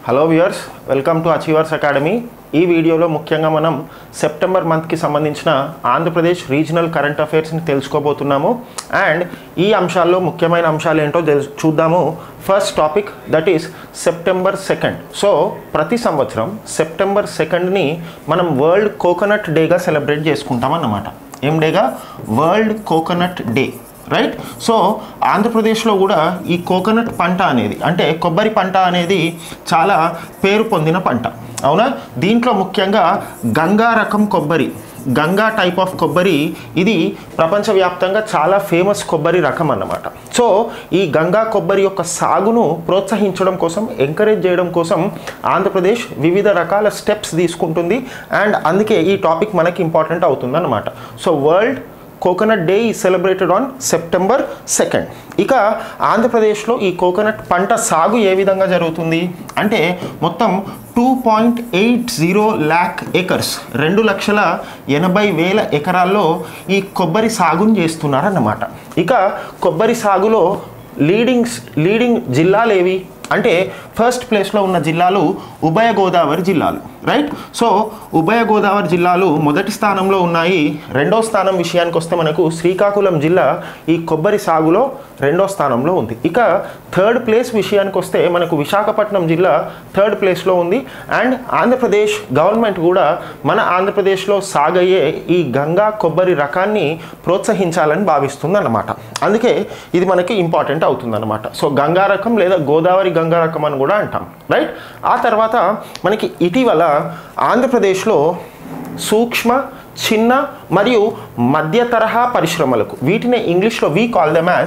hello viewers welcome to achievers academy ఈ వీడియోలో ముఖ్యంగా మనం సెప్టెంబర్ మంత్కి సంబంధించిన ఆంధ్రప్రదేశ్ రీజనల్ కరెంట్ అఫైర్స్ని తెలుసుకోబోతున్నాము అండ్ ఈ అంశాల్లో ముఖ్యమైన అంశాలు ఏంటో తెలు చూద్దాము first topic that is September second so ప్రతి సంవత్సరం సెప్టెంబర్ సెకండ్ని మనం వరల్డ్ కోకోనట్ డేగా సెలబ్రేట్ చేసుకుంటాం అన్నమాట ఏం డేగా World Coconut Day right so ఆంధ్రప్రదేశ్లో కూడా ఈ కోకోనట్ పంట అనేది అంటే కొబ్బరి పంట అనేది చాలా పేరు పొందిన పంట అవునా దీంట్లో ముఖ్యంగా గంగా రకం కొబ్బరి గంగా టైప్ ఆఫ్ కొబ్బరి ఇది ప్రపంచవ్యాప్తంగా చాలా ఫేమస్ కొబ్బరి రకం అన్నమాట సో ఈ గంగా కొబ్బరి యొక్క సాగును ప్రోత్సహించడం కోసం ఎంకరేజ్ చేయడం కోసం ఆంధ్రప్రదేశ్ వివిధ రకాల స్టెప్స్ తీసుకుంటుంది అండ్ అందుకే ఈ టాపిక్ మనకి ఇంపార్టెంట్ అవుతుంది అనమాట so World Coconut Day is celebrated on September second ఇక ఆంధ్రప్రదేశ్లో ఈ కోకోనట్ పంట సాగు ఏ విధంగా జరుగుతుంది అంటే మొత్తం two point eight zero lakh acres రెండు లక్షల ఎనభై వేల ఎకరాల్లో ఈ కొబ్బరి సాగును చేస్తున్నారన్నమాట ఇక కొబ్బరి సాగులో లీడింగ్ లీడింగ్ జిల్లాలు ఏవి అంటే ఫస్ట్ ప్లేస్లో ఉన్న జిల్లాలు ఉభయ గోదావరి జిల్లాలు రైట్ సో ఉభయ గోదావరి జిల్లాలు మొదటి స్థానంలో ఉన్నాయి రెండో స్థానం విషయానికి వస్తే మనకు శ్రీకాకుళం జిల్లా ఈ కొబ్బరి సాగులో రెండో స్థానంలో ఉంది ఇక థర్డ్ ప్లేస్ విషయానికి వస్తే మనకు విశాఖపట్నం జిల్లా థర్డ్ ప్లేస్లో ఉంది అండ్ ఆంధ్రప్రదేశ్ గవర్నమెంట్ కూడా మన ఆంధ్రప్రదేశ్లో సాగయ్యే ఈ గంగా కొబ్బరి రకాన్ని ప్రోత్సహించాలని భావిస్తుంది అన్నమాట అందుకే ఇది మనకి ఇంపార్టెంట్ అవుతుంది అనమాట సో గంగా రకం లేదా గోదావరి గంగా రకం అని కూడా అంటాం రైట్ ఆ తర్వాత మనకి ఇటీవల ఆంధ్రప్రదేశ్లో సూక్ష్మ చిన్న మరియు మధ్య తరహా పరిశ్రమలకు వీటిని ఇంగ్లీష్లో వీ కాల్ దెమ్ యాజ్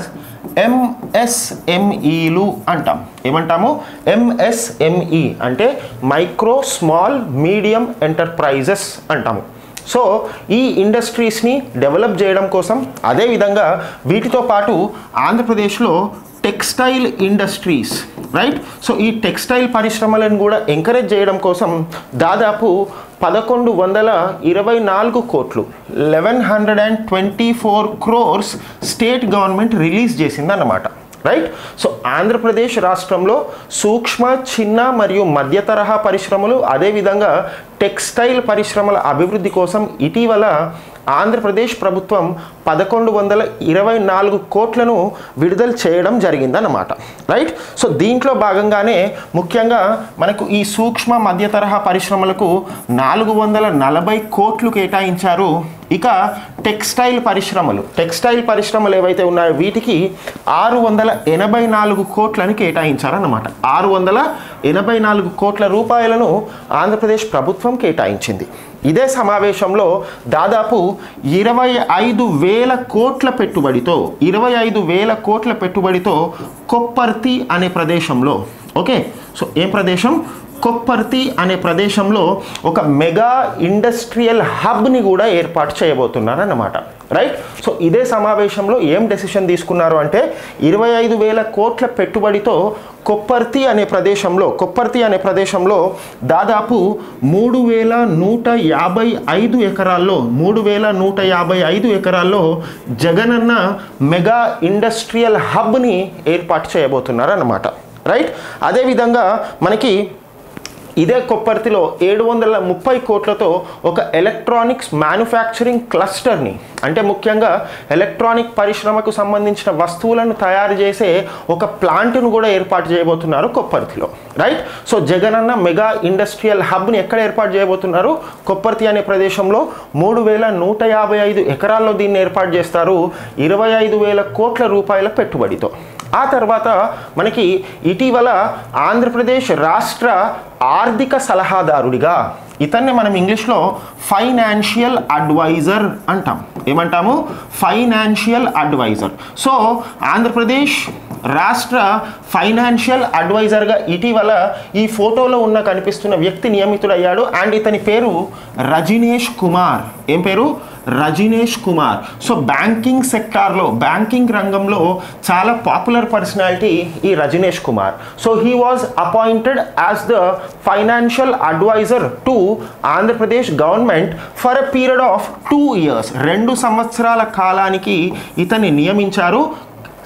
ఎంఎస్ఎంఈలు అంటాం ఏమంటాము ఎంఎస్ఎంఈ అంటే మైక్రో స్మాల్ మీడియం ఎంటర్ప్రైజెస్ అంటాము సో ఈ ఇండస్ట్రీస్ని డెవలప్ చేయడం కోసం అదేవిధంగా వీటితో పాటు ఆంధ్రప్రదేశ్లో టెక్స్టైల్ ఇండస్ట్రీస్ రైట్ సో ఈ టెక్స్టైల్ పరిశ్రమలను కూడా ఎంకరేజ్ చేయడం కోసం దాదాపు పదకొండు వందల ఇరవై నాలుగు కోట్లు eleven hundred and twenty four crores state government release చేసిందన్నమాట రైట్ సో ఆంధ్రప్రదేశ్ రాష్ట్రంలో సూక్ష్మ చిన్న మరియు మధ్య తరహా పరిశ్రమలు అదేవిధంగా టెక్స్టైల్ పరిశ్రమల అభివృద్ధి కోసం ఇటీవల ఆంధ్రప్రదేశ్ ప్రభుత్వం పదకొండు వందల ఇరవై నాలుగు కోట్లను విడుదల చేయడం జరిగిందన్నమాట రైట్ సో దీంట్లో భాగంగానే ముఖ్యంగా మనకు ఈ సూక్ష్మ మధ్య తరహా పరిశ్రమలకు నాలుగు వందల నలభై కోట్లు కేటాయించారు ఇక టెక్స్టైల్ పరిశ్రమలు టెక్స్టైల్ పరిశ్రమలు ఏవైతే ఉన్నాయో వీటికి ఆరు వందల ఎనభై నాలుగు కోట్లని కేటాయించారన్నమాట ఆరు వందల ఎనభై నాలుగు కోట్ల రూపాయలను ఆంధ్రప్రదేశ్ ప్రభుత్వం కేటాయించింది ఇదే సమావేశంలో దాదాపు ఇరవై ఐదు వేల కోట్ల పెట్టుబడితో ఇరవై ఐదు వేల కోట్ల పెట్టుబడితో కొప్పర్తి అనే ప్రదేశంలో ఓకే సో ఏ ప్రదేశం కొప్పర్తి అనే ప్రదేశంలో ఒక మెగా ఇండస్ట్రియల్ హబ్ని కూడా ఏర్పాటు చేయబోతున్నారన్నమాట రైట్ సో ఇదే సమావేశంలో ఏం డెసిషన్ తీసుకున్నారు అంటే ఇరవై ఐదు వేల కోట్ల పెట్టుబడితో కొప్పర్తి అనే ప్రదేశంలో కొప్పర్తి అనే ప్రదేశంలో దాదాపు మూడు వేల నూట యాభై ఐదు ఎకరాల్లో మూడు వేల నూట యాభై ఐదు ఎకరాల్లో జగనన్న మెగా ఇండస్ట్రియల్ హబ్ని ఏర్పాటు చేయబోతున్నారు అన్నమాట రైట్ అదేవిధంగా మనకి ఇదే కొప్పర్తిలో ఏడు వందల ముప్పై కోట్లతో ఒక ఎలక్ట్రానిక్స్ మ్యానుఫ్యాక్చరింగ్ క్లస్టర్ని అంటే ముఖ్యంగా ఎలక్ట్రానిక్ పరిశ్రమకు సంబంధించిన వస్తువులను తయారు చేసే ఒక ప్లాంట్ను కూడా ఏర్పాటు చేయబోతున్నారు కొప్పర్తిలో right so Jagananna mega industrial హబ్ని ఎక్కడ ఏర్పాటు చేయబోతున్నారు కొప్పర్తి అనే ప్రదేశంలో మూడు వేల నూట యాభై ఐదు ఎకరాల్లో దీన్ని ఏర్పాటు చేస్తారు ఇరవై ఐదు వేల కోట్ల రూపాయల పెట్టుబడితో ఆ తర్వాత మనకి ఇటీవల ఆంధ్రప్రదేశ్ రాష్ట్ర ఆర్థిక సలహాదారుడిగా ఇతన్ని మనం ఇంగ్లీష్లో ఫైనాన్షియల్ అడ్వైజర్ అంటాం ఏమంటాము ఫైనాన్షియల్ అడ్వైజర్ సో ఆంధ్రప్రదేశ్ రాష్ట్ర ఫైనాన్షియల్ అడ్వైజర్గా ఇటీవల ఈ ఫోటోలో ఉన్న కనిపిస్తున్న వ్యక్తి నియమితుడయ్యాడు అండ్ ఇతని పేరు రజినేష్ కుమార్ ఏం పేరు రజినేష్ కుమార్ సో బ్యాంకింగ్ సెక్టార్లో బ్యాంకింగ్ రంగంలో చాలా పాపులర్ పర్సనాలిటీ ఈ Rajinesh Kumar so he was appointed as the financial adviser to Andhra Pradesh government for a period of two years రెండు సంవత్సరాల కాలానికి ఇతన్ని నియమించారు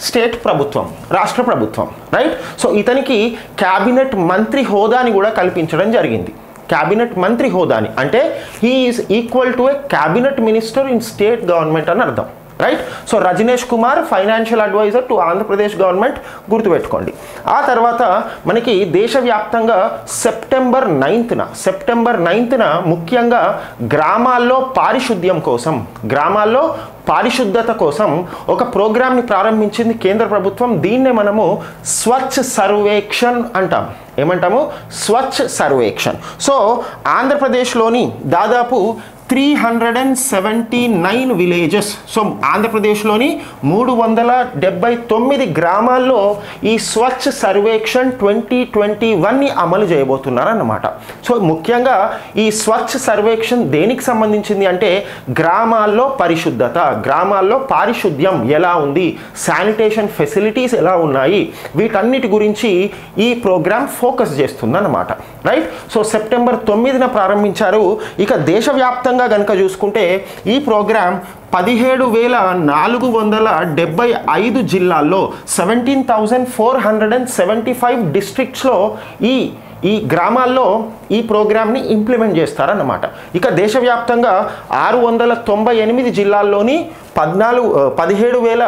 స్టేట్ ప్రభుత్వం రాష్ట్ర ప్రభుత్వం రైట్ సో ఇతనికి క్యాబినెట్ మంత్రి హోదాని కూడా కల్పించడం జరిగింది క్యాబినెట్ మంత్రి హోదాని అంటే he is equal to a cabinet minister in state government అని అర్థం right so Rajneesh Kumar financial adviser to Andhra Pradesh government గుర్తుపెట్టుకోండి ఆ తర్వాత మనకి దేశవ్యాప్తంగా సెప్టెంబర్ నైన్త్న సెప్టెంబర్ నైన్త్న ముఖ్యంగా గ్రామాల్లో పారిశుద్ధ్యం కోసం గ్రామాల్లో పారిశుద్ధత కోసం ఒక ప్రోగ్రామ్ని ప్రారంభించింది కేంద్ర ప్రభుత్వం దీన్నే మనము స్వచ్ఛ సర్వేక్షణ్ అంటాం ఏమంటాము స్వచ్ఛ సర్వేక్షణ్ సో ఆంధ్రప్రదేశ్లోని దాదాపు three hundred and seventy nine villages so ఆంధ్రప్రదేశ్లోని మూడు వందల డెబ్బై తొమ్మిది గ్రామాల్లో ఈ స్వచ్ఛ సర్వేక్షణ్ ట్వంటీ ట్వంటీ వన్ని అమలు చేయబోతున్నారన్నమాట సో ముఖ్యంగా ఈ స్వచ్ఛ సర్వేక్షణ్ దేనికి సంబంధించింది అంటే గ్రామాల్లో పరిశుద్ధత గ్రామాల్లో పారిశుద్ధ్యం ఎలా ఉంది శానిటేషన్ ఫెసిలిటీస్ ఎలా ఉన్నాయి వీటన్నిటి గురించి ఈ ప్రోగ్రామ్ ఫోకస్ చేస్తుందన్నమాట రైట్ సో సెప్టెంబర్ తొమ్మిదిన ప్రారంభించారు ఇక దేశవ్యాప్తంగా కనుక చూసుకుంటే ఈ ప్రోగ్రామ్ పదిహేడు వేల నాలుగు వందల డెబ్బై ఐదు జిల్లాల్లో seventeen thousand four hundred and seventy five డిస్ట్రిక్ట్స్లో ఈ ఈ గ్రామాల్లో ఈ ప్రోగ్రామ్ని ఇంప్లిమెంట్ చేస్తారన్నమాట ఇక దేశవ్యాప్తంగా ఆరు వందల తొంభై ఎనిమిది జిల్లాల్లోని పద్నాలుగు పదిహేడు వేల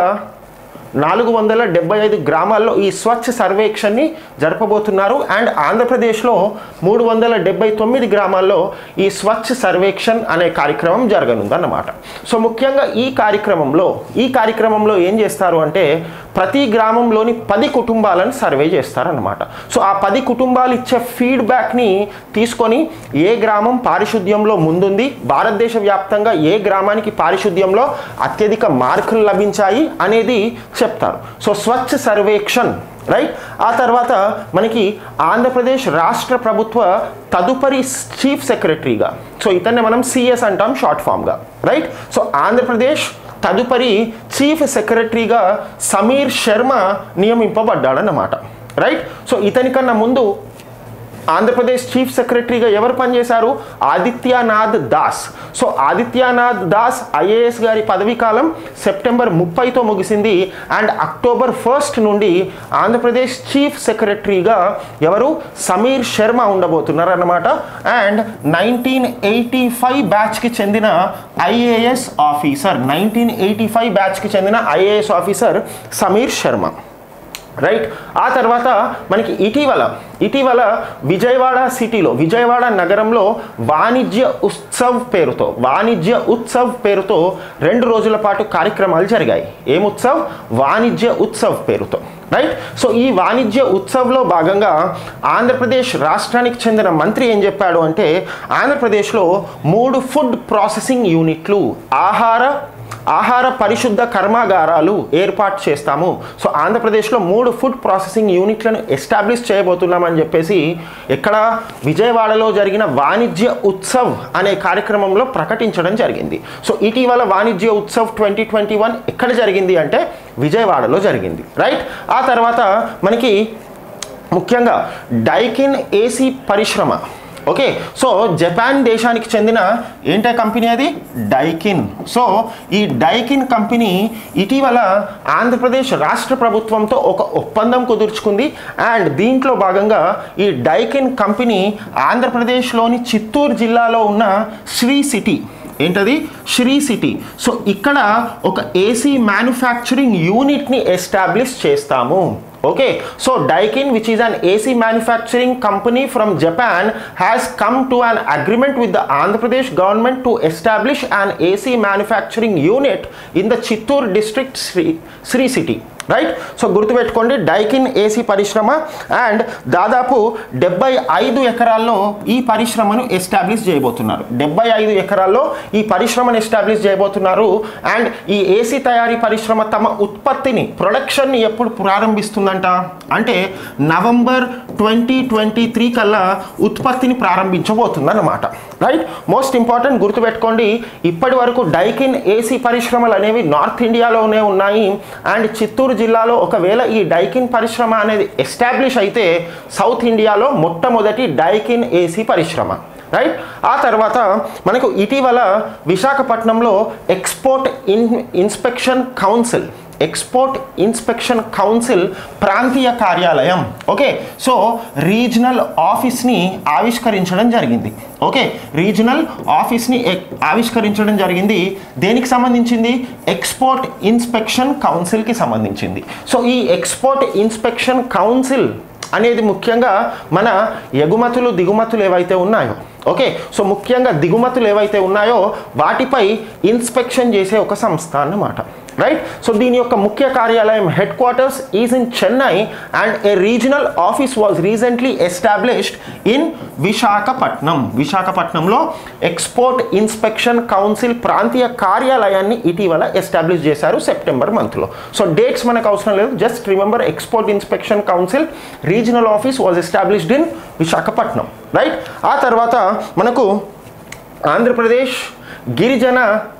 నాలుగు వందల డెబ్బై ఐదు గ్రామాల్లో ఈ స్వచ్ఛ సర్వేక్షణని జరపబోతున్నారు అండ్ ఆంధ్రప్రదేశ్లో మూడు వందల డెబ్బై తొమ్మిది గ్రామాల్లో ఈ స్వచ్ఛ సర్వేక్షణ్ అనే కార్యక్రమం జరగనుందన్నమాట సో ముఖ్యంగా ఈ కార్యక్రమంలో ఈ కార్యక్రమంలో ఏం చేస్తారు అంటే ప్రతి గ్రామంలోని పది కుటుంబాలను సర్వే చేస్తారన్నమాట సో ఆ పది కుటుంబాలు ఇచ్చే ఫీడ్బ్యాక్ని తీసుకొని ఏ గ్రామం పారిశుద్ధ్యంలో ముందుంది భారతదేశ వ్యాప్తంగా ఏ గ్రామానికి పారిశుద్ధ్యంలో అత్యధిక మార్కులు లభించాయి అనేది చెప్తారు సో స్వచ్ఛ సర్వేక్షణ్ రైట్ ఆ తర్వాత మనకి ఆంధ్రప్రదేశ్ రాష్ట్ర ప్రభుత్వ తదుపరి చీఫ్ సెక్రటరీగా సో ఇతన్ని మనం సిఎస్ అంటాం షార్ట్ ఫామ్గా రైట్ సో ఆంధ్రప్రదేశ్ తదుపరి చీఫ్ సెక్రటరీగా సమీర్ శర్మ నియమింపబడ్డాడన్నమాట రైట్ సో ఇతనికన్నా ముందు ఆంధ్రప్రదేశ్ చీఫ్ సెక్రటరీగా ఎవరు పనిచేశారు ఆదిత్యనాథ్ దాస్ సో ఆదిత్యనాథ్ దాస్ ఐఏఎస్ గారి పదవీ కాలం సెప్టెంబర్ ముప్పైతో ముగిసింది అండ్ అక్టోబర్ ఫస్ట్ నుండి ఆంధ్రప్రదేశ్ చీఫ్ సెక్రటరీగా ఎవరు సమీర్ శర్మ ఉండబోతున్నారు అన్నమాట అండ్ నైన్టీన్ ఎయిటీ ఫైవ్ బ్యాచ్కి చెందిన IAS officer nineteen eighty five బ్యాచ్కి చెందిన IAS officer Sameer Sharma right ఆ తర్వాత మనకి ఇటీవల ఇటీవల విజయవాడ సిటీలో విజయవాడ నగరంలో వాణిజ్య ఉత్సవ్ పేరుతో వాణిజ్య ఉత్సవ్ పేరుతో రెండు రోజుల పాటు కార్యక్రమాలు జరిగాయి ఏం ఉత్సవ్ వాణిజ్య ఉత్సవ్ పేరుతో రైట్ సో ఈ వాణిజ్య ఉత్సవ్లో భాగంగా ఆంధ్రప్రదేశ్ రాష్ట్రానికి చెందిన మంత్రి ఏం చెప్పాడు అంటే ఆంధ్రప్రదేశ్లో మూడు ఫుడ్ ప్రాసెసింగ్ యూనిట్లు ఆహార ఆహార పరిశుద్ధ కర్మాగారాలు ఏర్పాటు చేస్తాము సో ఆంధ్రప్రదేశ్లో మూడు ఫుడ్ ప్రాసెసింగ్ యూనిట్లను ఎస్టాబ్లిష్ చేయబోతున్నామని చెప్పేసి ఇక్కడ విజయవాడలో జరిగిన వాణిజ్య ఉత్సవ్ అనే కార్యక్రమంలో ప్రకటించడం జరిగింది సో ఇటీవల వాణిజ్య ఉత్సవ్ ట్వంటీ ట్వంటీ వన్ ఎక్కడ జరిగింది అంటే విజయవాడలో జరిగింది రైట్ ఆ తర్వాత మనకి ముఖ్యంగా డైకిన్ ఏసీ పరిశ్రమ ఓకే సో జపాన్ దేశానికి చెందిన ఏంటే కంపెనీ అది డైకిన్ సో ఈ డైకిన్ కంపెనీ ఇటీవల ఆంధ్రప్రదేశ్ రాష్ట్ర ప్రభుత్వంతో ఒక ఒప్పందం కుదుర్చుకుంది అండ్ దీంట్లో భాగంగా ఈ డైకిన్ కంపెనీ ఆంధ్రప్రదేశ్లోని చిత్తూరు జిల్లాలో ఉన్న శ్రీ సిటీ ఏంటది శ్రీ సిటీ సో ఇక్కడ ఒక ఏసీ మ్యానుఫ్యాక్చరింగ్ యూనిట్ని ఎస్టాబ్లిష్ చేస్తాము okay so Daikin which is an AC manufacturing company from Japan has come to an agreement with the Andhra Pradesh government to establish an AC manufacturing unit in the Chittoor district Sri Sri city right so గుర్తుపెట్టుకోండి Daikin AC పరిశ్రమ and దాదాపు డెబ్బై ఐదు ఎకరాల్లో ఈ పరిశ్రమను establish చేయబోతున్నారు డెబ్బై ఐదు ఎకరాల్లో ఈ పరిశ్రమను ఎస్టాబ్లిష్ చేయబోతున్నారు అండ్ ఈ ఏసీ తయారీ పరిశ్రమ తమ ఉత్పత్తిని ప్రొడక్షన్ని ఎప్పుడు ప్రారంభిస్తుందంట అంటే నవంబర్ ట్వంటీ ట్వంటీ త్రీ కల్లా ఉత్పత్తిని ప్రారంభించబోతుందన్నమాట రైట్ మోస్ట్ ఇంపార్టెంట్ గుర్తుపెట్టుకోండి ఇప్పటి వరకు డైకిన్ ఏసీ పరిశ్రమలు అనేవి నార్త్ ఇండియాలోనే ఉన్నాయి అండ్ చిత్తూరు జిల్లాలో ఒకవేళ ఈ డైకిన్ పరిశ్రమ అనేది ఎస్టాబ్లిష్ అయితే సౌత్ ఇండియాలో మొట్టమొదటి డైకిన్ ఏసీ పరిశ్రమ రైట్ ఆ తర్వాత మనకు ఇటీవల విశాఖపట్నంలో export in inspection council export inspection council ప్రాంతీయ కార్యాలయం ఓకే సో రీజనల్ ఆఫీస్ని ఆవిష్కరించడం జరిగింది ఓకే రీజనల్ ఆఫీస్ని ఎ- ఆవిష్కరించడం జరిగింది దేనికి సంబంధించింది ఎక్స్పోర్ట్ ఇన్స్పెక్షన్ కౌన్సిల్కి సంబంధించింది సో ఈ ఎక్స్పోర్ట్ ఇన్స్పెక్షన్ కౌన్సిల్ అనేది ముఖ్యంగా మన ఎగుమతులు దిగుమతులు ఏవైతే ఉన్నాయో ఓకే సో ముఖ్యంగా దిగుమతులు ఏవైతే ఉన్నాయో వాటిపై ఇన్స్పెక్షన్ చేసే ఒక సంస్థ అన్నమాట రైట్ సో దీని యొక్క ముఖ్య కార్యాలయం headquarters is in Chennai and a regional office was recently established in Visakhapatnam విశాఖపట్నంలో ఎక్స్పోర్ట్ ఇన్స్పెక్షన్ కౌన్సిల్ ప్రాంతీయ కార్యాలయాన్ని ఇటీవల ఎస్టాబ్లిష్ చేశారు సెప్టెంబర్ మంత్లో సో డేట్స్ మనకు అవసరం లేదు just remember export inspection council regional office was established in Visakhapatnam right ఆ తర్వాత మనకు ఆంధ్రప్రదేశ్ గిరిజన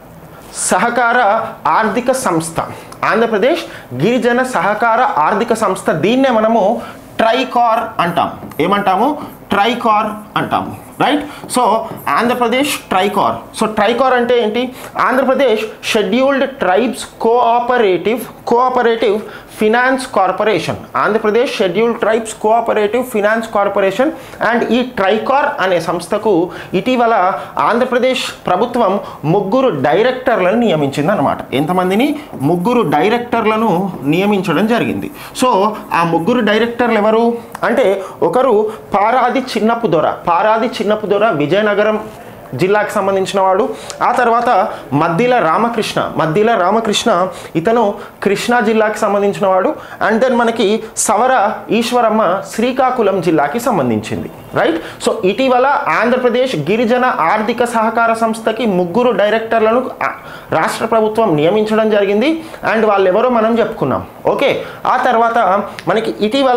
సహకార ఆర్థిక సంస్థ ఆంధ్రప్రదేశ్ గిరిజన సహకార ఆర్థిక సంస్థ దీన్నే మనము ట్రైకార్ అంటాం ఏమంటాము ట్రైకార్ అంటాము right so Andhra Pradesh TRICOR so TRICOR అంటే ఏంటి Andhra Pradesh scheduled tribes cooperative cooperative finance corporation Andhra Pradesh scheduled tribes cooperative finance corporation and ఈ ట్రైకార్ అనే సంస్థకు ఇటీవల ఆంధ్రప్రదేశ్ ప్రభుత్వం ముగ్గురు డైరెక్టర్లను నియమించింది అనమాట ఎంతమందిని ముగ్గురు డైరెక్టర్లను నియమించడం జరిగింది సో ఆ ముగ్గురు డైరెక్టర్లు ఎవరు అంటే ఒకరు పారాది చిన్నపు దొర పారాది చిన్నపు దొర విజయనగరం జిల్లాకి సంబంధించిన వాడు ఆ తర్వాత మద్దిల రామకృష్ణ మద్దిల రామకృష్ణ ఇతను కృష్ణా జిల్లాకి సంబంధించిన వాడు అండ్ దెన్ మనకి సవర ఈశ్వరమ్మ శ్రీకాకుళం జిల్లాకి సంబంధించింది రైట్ సో ఇటీవల ఆంధ్రప్రదేశ్ గిరిజన ఆర్థిక సహకార సంస్థకి ముగ్గురు డైరెక్టర్లను ఆ, రాష్ట్ర ప్రభుత్వం నియమించడం జరిగింది అండ్ వాళ్ళు ఎవరో మనం చెప్పుకున్నాం ఓకే ఆ తర్వాత మనకి ఇటీవల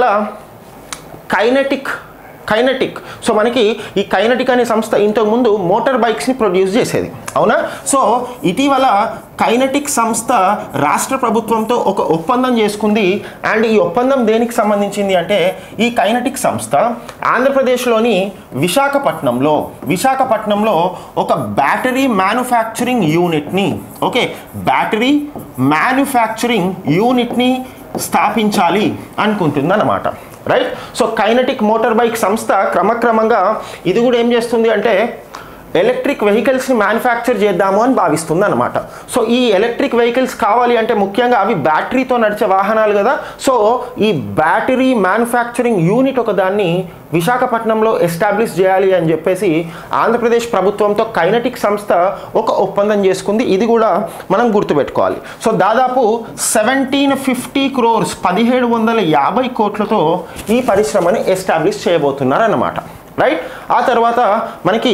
కైనటిక్ కైనటిక్ సో మనకి ఈ కైనటిక్ అనే సంస్థ ఇంతకుముందు మోటార్ బైక్స్ని ప్రొడ్యూస్ చేసేది అవునా సో ఇటీవల కైనటిక్ సంస్థ రాష్ట్ర ప్రభుత్వంతో ఒక ఒప్పందం చేసుకుంది అండ్ ఈ ఒప్పందం దేనికి సంబంధించింది అంటే ఈ కైనటిక్ సంస్థ ఆంధ్రప్రదేశ్లోని విశాఖపట్నంలో విశాఖపట్నంలో ఒక బ్యాటరీ మ్యానుఫ్యాక్చరింగ్ యూనిట్ని ఓకే బ్యాటరీ మ్యానుఫ్యాక్చరింగ్ యూనిట్ని స్థాపించాలి అనుకుంటుంది అన్నమాట right so Kinetic motor bike సంస్థ క్రమక్రమంగా ఇది కూడా ఏం చేస్తుంది అంటే ఎలక్ట్రిక్ వెహికల్స్ని మ్యానుఫ్యాక్చర్ చేద్దాము అని భావిస్తుంది అనమాట సో ఈ ఎలక్ట్రిక్ వెహికల్స్ కావాలి అంటే ముఖ్యంగా అవి బ్యాటరీతో నడిచే వాహనాలు కదా సో ఈ బ్యాటరీ మ్యానుఫ్యాక్చరింగ్ యూనిట్ ఒక దాన్ని విశాఖపట్నంలో ఎస్టాబ్లిష్ చేయాలి అని చెప్పేసి ఆంధ్రప్రదేశ్ ప్రభుత్వంతో కైనటిక్ సంస్థ ఒక ఒప్పందం చేసుకుంది ఇది కూడా మనం గుర్తుపెట్టుకోవాలి సో దాదాపు సెవెంటీన్ ఫిఫ్టీ క్రోర్స్ పదిహేడు వందల యాభై కోట్లతో ఈ పరిశ్రమని ఎస్టాబ్లిష్ చేయబోతున్నారు అన్నమాట రైట్ ఆ తర్వాత మనకి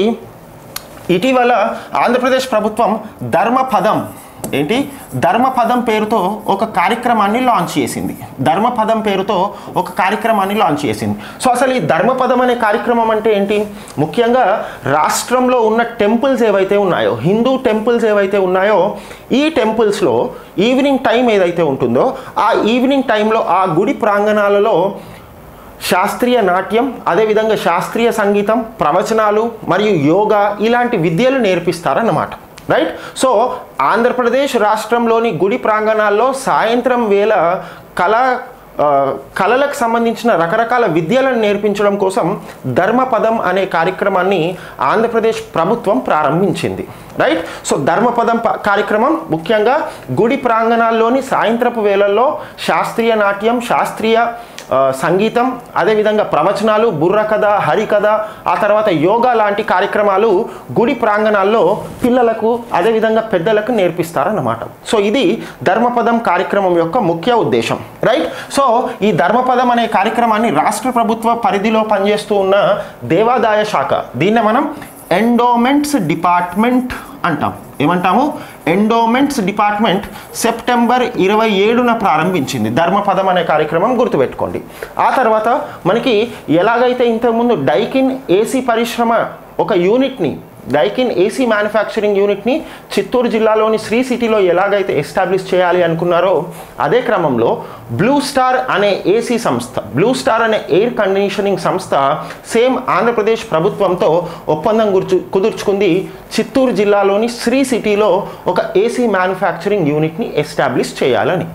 ఇటీవల ఆంధ్రప్రదేశ్ ప్రభుత్వం ధర్మపదం ఏంటి ధర్మపదం పేరుతో ఒక కార్యక్రమాన్ని లాంచ్ చేసింది ధర్మపదం పేరుతో ఒక కార్యక్రమాన్ని లాంచ్ చేసింది సో అసలు ఈ ధర్మపదం అనే కార్యక్రమం అంటే ఏంటి ముఖ్యంగా రాష్ట్రంలో ఉన్న టెంపుల్స్ ఏవైతే ఉన్నాయో హిందూ టెంపుల్స్ ఏవైతే ఉన్నాయో ఈ టెంపుల్స్లో ఈవినింగ్ టైం ఏదైతే ఉంటుందో ఆ ఈవినింగ్ టైంలో ఆ గుడి ప్రాంగణాలలో శాస్త్రీయ నాట్యం అదేవిధంగా శాస్త్రీయ సంగీతం ప్రవచనాలు మరియు యోగా ఇలాంటి విద్యలు నేర్పిస్తారన్నమాట రైట్ సో ఆంధ్రప్రదేశ్ రాష్ట్రంలోని గుడి ప్రాంగణాల్లో సాయంత్రం వేళ కళ ఆ, కళలకు సంబంధించిన రకరకాల విద్యలను నేర్పించడం కోసం ధర్మపదం అనే కార్యక్రమాన్ని ఆంధ్రప్రదేశ్ ప్రభుత్వం ప్రారంభించింది రైట్ సో ధర్మపదం ప- కార్యక్రమం ముఖ్యంగా గుడి ప్రాంగణాల్లోని సాయంత్రపు వేళల్లో శాస్త్రీయ నాట్యం శాస్త్రీయ ఆ, సంగీతం అదేవిధంగా ప్రవచనాలు బుర్రకథ హరికథ ఆ తర్వాత యోగా లాంటి కార్యక్రమాలు గుడి ప్రాంగణాల్లో పిల్లలకు అదేవిధంగా పెద్దలకు నేర్పిస్తారన్నమాట సో ఇది ధర్మపదం కార్యక్రమం యొక్క ముఖ్య ఉద్దేశం రైట్ సో ఈ ధర్మపదం అనే కార్యక్రమాన్ని రాష్ట్ర ప్రభుత్వ పరిధిలో పనిచేస్తూ ఉన్న దేవాదాయ శాఖ దీన్నే మనం ఎండోమెంట్స్ డిపార్ట్మెంట్ అంటాం ఏమంటాము ఎండోమెంట్స్ డిపార్ట్మెంట్ సెప్టెంబర్ ఇరవై ఏడున ప్రారంభించింది ధర్మపదం అనే కార్యక్రమం గుర్తుపెట్టుకోండి ఆ తర్వాత మనకి ఎలాగైతే ఇంతకుముందు డైకిన్ ఏసీ పరిశ్రమ ఒక యూనిట్ని డైకిన్ ఏసీ మ్యానుఫ్యాక్చరింగ్ యూనిట్ని చిత్తూరు జిల్లాలోని శ్రీ సిటీలో ఎలాగైతే ఎస్టాబ్లిష్ చేయాలి అనుకున్నారో అదే క్రమంలో బ్లూ స్టార్ అనే ఏసీ సంస్థ బ్లూ స్టార్ అనే ఎయిర్ కండిషనింగ్ సంస్థ సేమ్ ఆంధ్రప్రదేశ్ ప్రభుత్వంతో ఒప్పందం గుర్చు కుదుర్చుకుంది చిత్తూరు జిల్లాలోని శ్రీ సిటీలో ఒక ఏసీ మ్యానుఫ్యాక్చరింగ్ యూనిట్ని ఎస్టాబ్లిష్ చేయాలని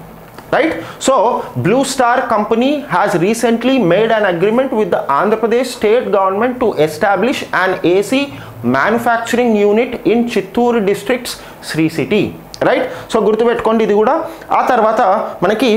right so blue star company has recently made an agreement with the andhra pradesh state government to establish an ac manufacturing unit in Chittoor district's Sri city right so గుర్తుపెట్టుకోండి ఇది కూడా ఆ తర్వాత మనకి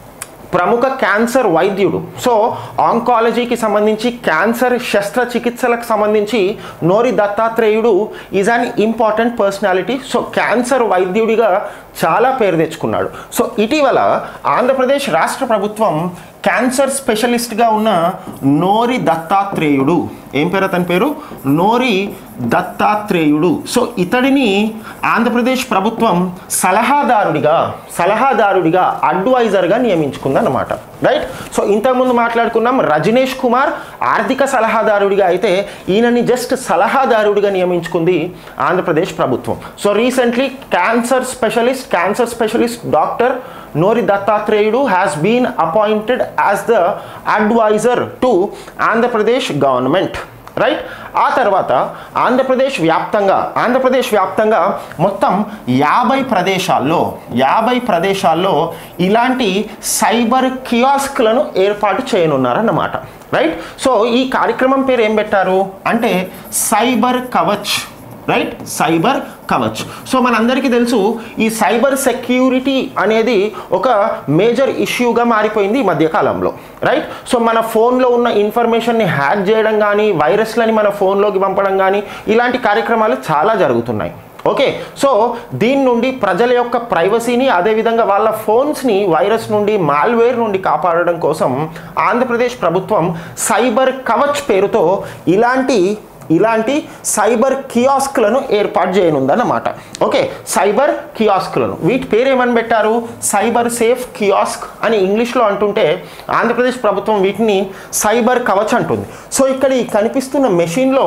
ప్రముఖ క్యాన్సర్ వైద్యుడు సో ఆంకాలజీకి సంబంధించి క్యాన్సర్ శస్త్రచికిత్సలకు సంబంధించి Nori Dattatreyudu is an important personality so cancer వైద్యుడిగా చాలా పేరు తెచ్చుకున్నాడు సో ఇటీవల ఆంధ్రప్రదేశ్ రాష్ట్ర ప్రభుత్వం క్యాన్సర్ స్పెషలిస్ట్గా ఉన్న నోరి దత్తాత్రేయుడు ఏం పేరు అతని పేరు నోరి దత్తాత్రేయుడు సో ఇతడిని ఆంధ్రప్రదేశ్ ప్రభుత్వం సలహాదారుడిగా సలహాదారుడిగా అడ్వైజర్గా నియమించుకుందన్నమాట రైట్ సో ఇంతకుముందు మాట్లాడుకున్నాం రజనీష్ కుమార్ ఆర్థిక సలహాదారుడిగా అయితే ఈయనని జస్ట్ సలహాదారుడిగా నియమించుకుంది ఆంధ్రప్రదేశ్ ప్రభుత్వం so recently cancer specialist cancer specialist doctor Nori Dattatreyudu has been appointed as the adviser to Andhra Pradesh government right ఆ తర్వాత ఆంధ్రప్రదేశ్ వ్యాప్తంగా ఆంధ్రప్రదేశ్ వ్యాప్తంగా మొత్తం యాభై ప్రదేశాల్లో యాభై ప్రదేశాల్లో ఇలాంటి సైబర్ కియాస్క్లను ఏర్పాటు చేయనున్నారన్నమాట రైట్ సో ఈ కార్యక్రమం పేరు ఏం పెట్టారు అంటే cyber Kavach right cyber Kavach so మనందరికీ తెలుసు ఈ సైబర్ సెక్యూరిటీ అనేది ఒక మేజర్ ఇష్యూగా మారిపోయింది ఈ మధ్యకాలంలో రైట్ సో మన ఫోన్లో ఉన్న ఇన్ఫర్మేషన్ని హ్యాక్ చేయడం కానీ వైరస్లని మన ఫోన్లోకి పంపడం కానీ ఇలాంటి కార్యక్రమాలు చాలా జరుగుతున్నాయి ఓకే సో దీని నుండి ప్రజల యొక్క ప్రైవసీని అదేవిధంగా వాళ్ళ ఫోన్స్ని వైరస్ నుండి మాల్వేర్ నుండి కాపాడడం కోసం ఆంధ్రప్రదేశ్ ప్రభుత్వం సైబర్ కవచ్ పేరుతో ఇలాంటి ఇలాంటి సైబర్ కియాస్క్లను ఏర్పాటు చేయనుందన్నమాట ఓకే సైబర్ కియాస్క్లను వీటి పేరు ఏమని పెట్టారు సైబర్ సేఫ్ కియాస్క్ అని ఇంగ్లీష్లో అంటుంటే ఆంధ్రప్రదేశ్ ప్రభుత్వం వీటిని సైబర్ కవచ్ అంటుంది సో ఇక్కడ ఈ కనిపిస్తున్న మెషిన్లో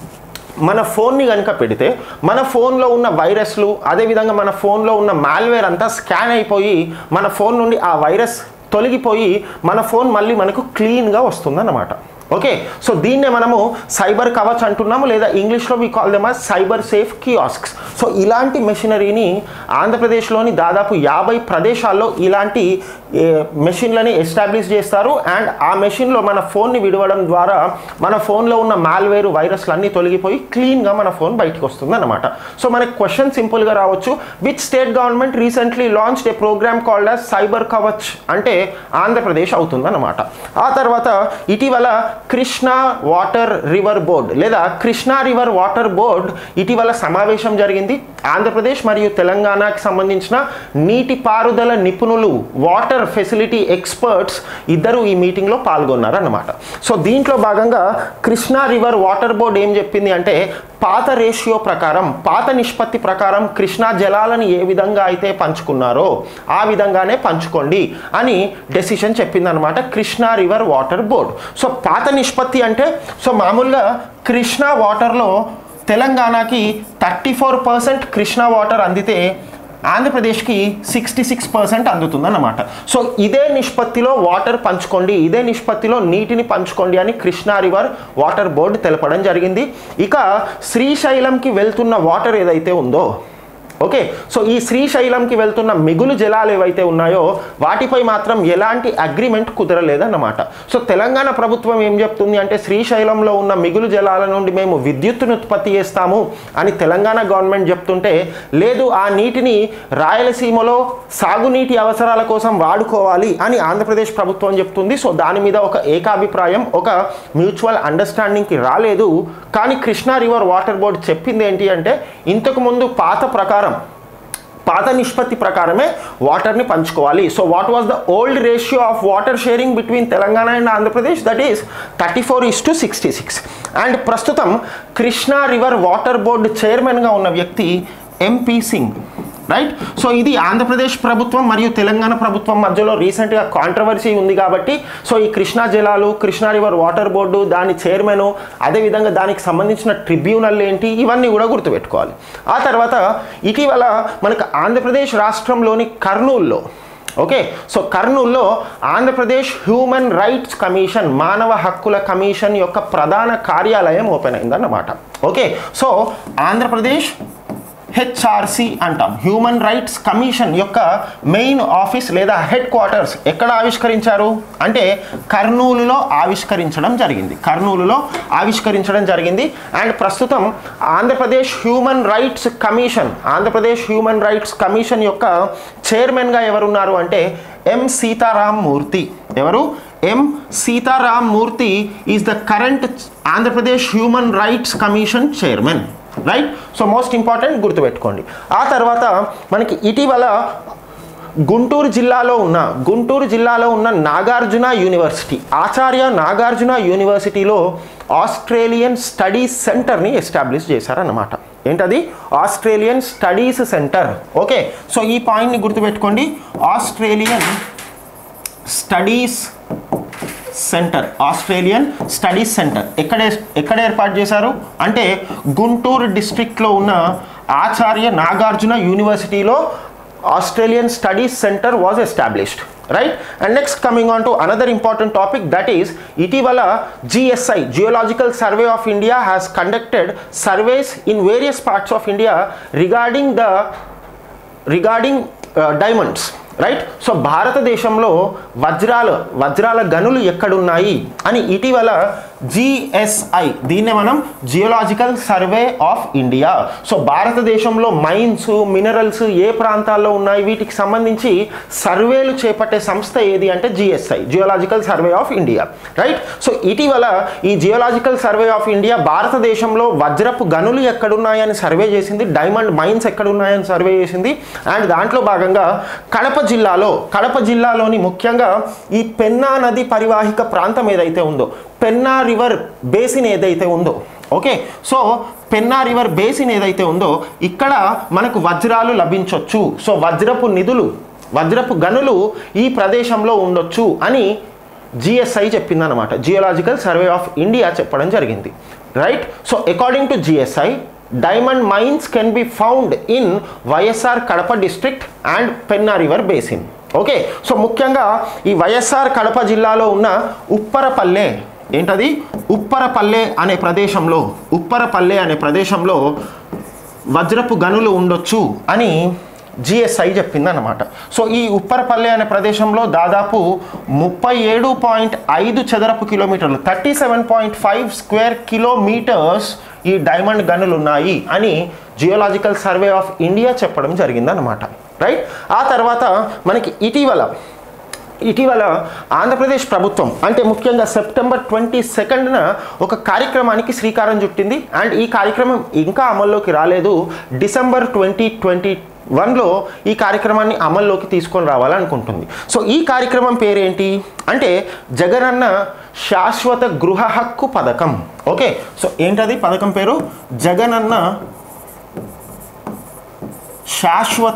మన ఫోన్ని కనుక పెడితే మన ఫోన్లో ఉన్న వైరస్లు అదేవిధంగా మన ఫోన్లో ఉన్న మాల్వేర్ అంతా స్కాన్ అయిపోయి మన ఫోన్ నుండి ఆ వైరస్ తొలగిపోయి మన ఫోన్ మళ్ళీ మనకు క్లీన్గా వస్తుందన్నమాట ఓకే సో దీన్నే మనము సైబర్ కవచ్ అంటున్నాము లేదా ఇంగ్లీష్లో we call them cyber safe kiosks so ఇలాంటి మెషినరీని ఆంధ్రప్రదేశ్లోని దాదాపు యాభై ప్రదేశాల్లో ఇలాంటి మెషిన్లని ఎస్టాబ్లిష్ చేస్తారు అండ్ ఆ మెషిన్లో మన ఫోన్ని విడవడం ద్వారా మన ఫోన్లో ఉన్న మాల్వేర్ వైరస్లు అన్నీ తొలగిపోయి క్లీన్గా మన ఫోన్ బయటకు వస్తుంది అనమాట సో మనకి క్వశ్చన్ సింపుల్గా రావచ్చు which state government recently launch a program called as cyber Kavach అంటే ఆంధ్రప్రదేశ్ అవుతుందన్నమాట ఆ తర్వాత ఇటీవల కృష్ణా వాటర్ రివర్ బోర్డ్ లేదా కృష్ణా రివర్ వాటర్ బోర్డ్ ఇటీవల సమావేశం జరిగింది ఆంధ్రప్రదేశ్ మరియు తెలంగాణకి సంబంధించిన నీటిపారుదల నిపుణులు వాటర్ ఫెసిలిటీ ఎక్స్పర్ట్స్ ఇద్దరు ఈ మీటింగ్లో పాల్గొన్నారన్నమాట సో దీంట్లో భాగంగా కృష్ణా రివర్ వాటర్ బోర్డ్ ఏం చెప్పింది అంటే పాత రేషియో ప్రకారం పాత నిష్పత్తి ప్రకారం కృష్ణా జలాలను ఏ విధంగా అయితే పంచుకున్నారో ఆ విధంగానే పంచుకోండి అని డెసిషన్ చెప్పిందనమాట Krishna river water board so పాత నిష్పత్తి అంటే సో మామూలుగా కృష్ణా వాటర్లో తెలంగాణకి thirty four percent Krishna water అందితే ఆంధ్రప్రదేశ్కి సిక్స్టీ సిక్స్ పర్సెంట్ అందుతుందన్నమాట సో ఇదే నిష్పత్తిలో వాటర్ పంచుకోండి ఇదే నిష్పత్తిలో నీటిని పంచుకోండి అని కృష్ణా రివర్ వాటర్ బోర్డు తెలపడం జరిగింది ఇక శ్రీశైలంకి వెళ్తున్న వాటర్ ఏదైతే ఉందో ఓకే సో ఈ శ్రీశైలంకి వెళ్తున్న మిగులు జలాలు ఏవైతే ఉన్నాయో వాటిపై మాత్రం ఎలాంటి అగ్రిమెంట్ కుదరలేదన్నమాట సో తెలంగాణ ప్రభుత్వం ఏం చెప్తుంది అంటే శ్రీశైలంలో ఉన్న మిగులు జలాల నుండి మేము విద్యుత్తును ఉత్పత్తి చేస్తాము అని తెలంగాణ గవర్నమెంట్ చెప్తుంటే లేదు ఆ నీటిని రాయలసీమలో సాగునీటి అవసరాల కోసం వాడుకోవాలి అని ఆంధ్రప్రదేశ్ ప్రభుత్వం చెప్తుంది సో దాని మీద ఒక ఏకాభిప్రాయం ఒక మ్యూచువల్ అండర్స్టాండింగ్కి రాలేదు కానీ కృష్ణా రివర్ వాటర్ బోర్డ్ చెప్పింది ఏంటి అంటే ఇంతకు ముందు పాత ప్రకారం పాత నిష్పత్తి ప్రకారమే వాటర్ని పంచుకోవాలి so what was the old ratio of water sharing between Telangana and Andhra Pradesh that is thirty four is to sixty six and ప్రస్తుతం కృష్ణా రివర్ వాటర్ బోర్డు చైర్మన్గా ఉన్న వ్యక్తి ఎంపీ సింగ్ రైట్ సో ఇది ఆంధ్రప్రదేశ్ ప్రభుత్వం మరియు తెలంగాణ ప్రభుత్వం మధ్యలో రీసెంట్గా కాంట్రవర్సీ ఉంది కాబట్టి సో ఈ కృష్ణా జలాలు కృష్ణా రివర్ వాటర్ బోర్డు దాని చైర్మన్ అదేవిధంగా దానికి సంబంధించిన ట్రిబ్యునల్ ఏంటి ఇవన్నీ కూడా గుర్తుపెట్టుకోవాలి ఆ తర్వాత ఇటీవల మనకు ఆంధ్రప్రదేశ్ రాష్ట్రంలోని కర్నూల్లో ఓకే సో కర్నూల్లో ఆంధ్రప్రదేశ్ హ్యూమన్ రైట్స్ కమిషన్ మానవ హక్కుల కమిషన్ యొక్క ప్రధాన కార్యాలయం ఓపెన్ అయిందన్నమాట ఓకే సో ఆంధ్రప్రదేశ్ హెచ్ఆర్సి అంటాం హ్యూమన్ రైట్స్ కమిషన్ యొక్క మెయిన్ ఆఫీస్ లేదా హెడ్ క్వార్టర్స్ ఎక్కడ ఆవిష్కరించారు అంటే కర్నూలులో ఆవిష్కరించడం జరిగింది కర్నూలులో ఆవిష్కరించడం జరిగింది అండ్ ప్రస్తుతం Andhra Pradesh human rights commission Andhra Pradesh human rights commission యొక్క చైర్మన్గా ఎవరున్నారు అంటే ఎం సీతారాం మూర్తి ఎవరు M Sitaram Murthy is the current Andhra Pradesh human rights commission chairman right so most important గుర్తుపెట్టుకోండి ఆ తర్వాత మనకి ఇటీవల గుంటూరు జిల్లాలో ఉన్న గుంటూరు జిల్లాలో ఉన్న నాగార్జున యూనివర్సిటీ ఆచార్య నాగార్జున యూనివర్సిటీలో ఆస్ట్రేలియన్ స్టడీస్ సెంటర్ని ఎస్టాబ్లిష్ చేశారన్నమాట ఏంటది Australian studies centre okay so ఈ పాయింట్ని గుర్తుపెట్టుకోండి Australian studies centre Australian studies centre ఎక్కడ ఎక్కడ ఏర్పాటు చేశారు అంటే గుంటూరు డిస్ట్రిక్ట్లో ఉన్న ఆచార్య నాగార్జున యూనివర్సిటీలో Australian studies centre was established right and next coming on to another important topic that is ఇటీవల GSI geological survey of India has conducted surveys in various parts of India regarding the regarding diamonds right so భారతదేశంలో వజ్రాల వజ్రాల గనులు ఎక్కడున్నాయి అని ఇటీవల GSI దీన్నే మనం geological survey of India so భారతదేశంలో మైన్స్ మినరల్స్ ఏ ప్రాంతాల్లో ఉన్నాయి వీటికి సంబంధించి సర్వేలు చేపట్టే సంస్థ ఏది అంటే GSI geological survey of India right so ఇటీవల ఈ జియోలాజికల్ సర్వే ఆఫ్ ఇండియా భారతదేశంలో వజ్రపు గనులు ఎక్కడున్నాయని సర్వే చేసింది డైమండ్ మైన్స్ ఎక్కడున్నాయని సర్వే చేసింది అండ్ దాంట్లో భాగంగా కడప జిల్లాలో కడప జిల్లాలోని ముఖ్యంగా ఈ పెన్నా నది పరివాహిక ప్రాంతం ఏదైతే ఉందో పెన్నా రివర్ బేసిన్ ఏదైతే ఉందో okay so Penna river basin ఏదైతే ఉందో ఇక్కడ మనకు వజ్రాలు లభించవచ్చు సో వజ్రపు నిధులు వజ్రపు గనులు ఈ ప్రదేశంలో ఉండొచ్చు అని జిఎస్ఐ చెప్పిందనమాట జియోలాజికల్ సర్వే ఆఫ్ ఇండియా చెప్పడం జరిగింది right so according to GSI diamond mines can be found in YSR Kadapa district and Penna river basin okay so ముఖ్యంగా ఈ వైఎస్ఆర్ కడప జిల్లాలో ఉన్న ఉప్పరపల్లె ఏంటది ఉప్పరపల్లె అనే ప్రదేశంలో ఉప్పరపల్లె అనే ప్రదేశంలో వజ్రపు గనులు ఉండొచ్చు అని జిఎస్ఐ చెప్పిందన్నమాట సో ఈ ఉప్పరపల్లె అనే ప్రదేశంలో దాదాపు ముప్పై ఏడు పాయింట్ ఐదు చదరపు కిలోమీటర్లు thirty seven point five square kilometres ఈ డైమండ్ గనులు ఉన్నాయి అని జియోలాజికల్ సర్వే ఆఫ్ ఇండియా చెప్పడం జరిగిందన్నమాట రైట్ ఆ తర్వాత మనకి ఇటీవల ఇటీవల ఆంధ్రప్రదేశ్ ప్రభుత్వం అంటే ముఖ్యంగా సెప్టెంబర్ ట్వంటీ సెకండ్న ఒక కార్యక్రమానికి శ్రీకారం చుట్టింది అండ్ ఈ కార్యక్రమం ఇంకా అమల్లోకి రాలేదు డిసెంబర్ ట్వంటీ ట్వంటీ వన్లో ఈ కార్యక్రమాన్ని అమల్లోకి తీసుకొని రావాలనుకుంటుంది సో ఈ కార్యక్రమం పేరేంటి అంటే జగనన్న శాశ్వత గృహ హక్కు పథకం ఓకే సో ఏంటది పథకం పేరు జగనన్న శాశ్వత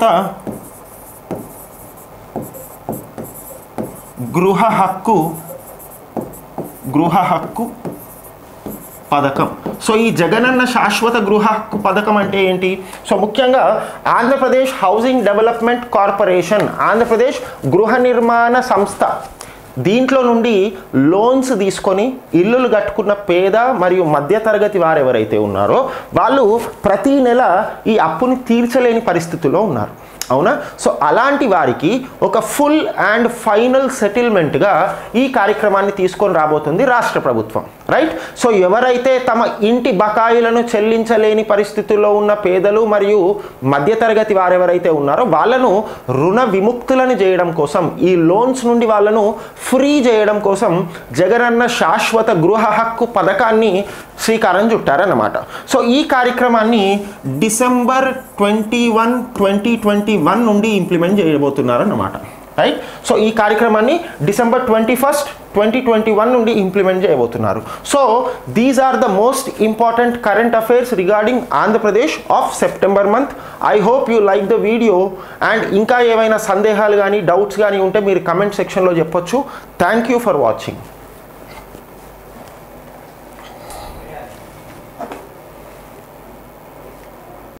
గృహ హక్కు గృహ హక్కు పథకం సో ఈ జగనన్న శాశ్వత గృహ హక్కు పథకం అంటే ఏంటి సో ముఖ్యంగా Andhra Pradesh housing development corporation Andhra Pradesh గృహ నిర్మాణ సంస్థ దీంట్లో నుండి లోన్స్ తీసుకొని ఇల్లులు కట్టుకున్న పేద మరియు మధ్యతరగతి వారు ఎవరైతే ఉన్నారో వాళ్ళు ప్రతీ నెల ఈ అప్పుని తీర్చలేని పరిస్థితిలో ఉన్నారు అవునా సో అలాంటి వారికి ఒక ఫుల్ అండ్ ఫైనల్ సెటిల్మెంట్గా ఈ కార్యక్రమాన్ని తీసుకొని రాబోతుంది రాష్ట్ర ప్రభుత్వం రైట్ సో ఎవరైతే తమ ఇంటి బకాయిలను చెల్లించలేని పరిస్థితుల్లో ఉన్న పేదలు మరియు మధ్యతరగతి వారెవరైతే ఉన్నారో వాళ్ళను రుణ విముక్తులను చేయడం కోసం ఈ లోన్స్ నుండి వాళ్ళను ఫ్రీ చేయడం కోసం జగనన్న శాశ్వత గృహ హక్కు పథకాన్ని శ్రీకారం చుట్టారన్నమాట సో ఈ కార్యక్రమాన్ని December twenty one twenty twenty one నుండి ఇంప్లిమెంట్ చేయబోతున్నారన్నమాట రైట్ సో ఈ కార్యక్రమాన్ని December twenty first twenty twenty one నుండి ఇంప్లిమెంట్ చేయబోతున్నారు so these are the most important current affairs regarding Andhra Pradesh of September month I hope you like the video and ఇంకా ఏమైనా సందేహాలు కానీ డౌట్స్ కానీ ఉంటే మీరు కమెంట్ సెక్షన్లో చెప్పొచ్చు థ్యాంక్ యూ ఫర్ వాచింగ్